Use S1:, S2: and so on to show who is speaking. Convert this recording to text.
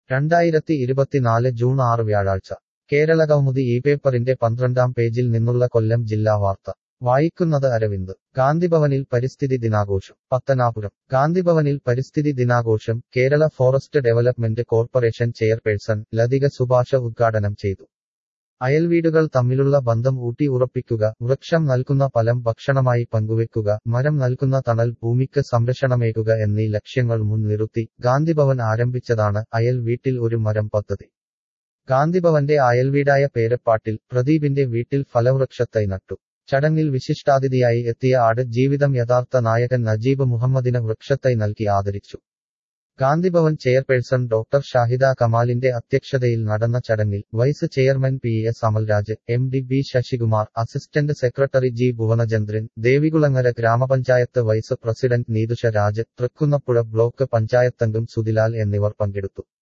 S1: രണ്ടായിരത്തി ഇരുപത്തിനാല് ജൂൺ ആറ് വ്യാഴാഴ്ച കേരളകൗമുദി ഈ പേപ്പറിന്റെ പന്ത്രണ്ടാം പേജിൽ നിന്നുള്ള കൊല്ലം ജില്ലാ വാർത്ത വായിക്കുന്നത് അരവിന്ദ് ഗാന്ധിഭവനിൽ പരിസ്ഥിതി ദിനാഘോഷം പത്തനാപുരം ഗാന്ധിഭവനിൽ പരിസ്ഥിതി ദിനാഘോഷം Kerala forest development corporation chairperson Lathika Subhash ഉദ്ഘാടനം ചെയ്തു അയൽവീടുകൾ തമ്മിലുള്ള ബന്ധം ഊട്ടി ഉറപ്പിക്കുക വൃക്ഷം നൽകുന്ന ഫലം ഭക്ഷണമായി പങ്കുവെക്കുക മരം നൽകുന്ന തണൽ ഭൂമിക്ക് സംരക്ഷണമേകുക എന്നീ ലക്ഷ്യങ്ങൾ മുൻനിർത്തി ഗാന്ധിഭവൻ ആരംഭിച്ചതാണ് അയൽ വീട്ടിൽ ഒരു മരം പദ്ധതി ഗാന്ധിഭവന്റെ അയൽവീടായ പേരപ്പാട്ടിൽ പ്രദീപിന്റെ വീട്ടിൽ ഫലവൃക്ഷത്തൈ നട്ടു ചടങ്ങിൽ വിശിഷ്ടാതിഥിയായി എത്തിയ ആട് ജീവിതം യഥാർത്ഥ നായകൻ നജീബ് മുഹമ്മദിന് വൃക്ഷത്തൈ നൽകി ആദരിച്ചു ഗാന്ധിഭവൻ ചെയർപേഴ്സൺ ഡോക്ടർ ഷാഹിദ കമാലിന്റെ അധ്യക്ഷതയിൽ നടന്ന ചടങ്ങിൽ vice chairman P S Amalraj M D B Sasikumar assistant secretary G Bhuvanachandran Devikulangara ഗ്രാമപഞ്ചായത്ത് vice president Neethusha Raj Thrikkunnappuzha block പഞ്ചായത്തംഗം സുതിലാൽ എന്നിവർ പങ്കെടുത്തു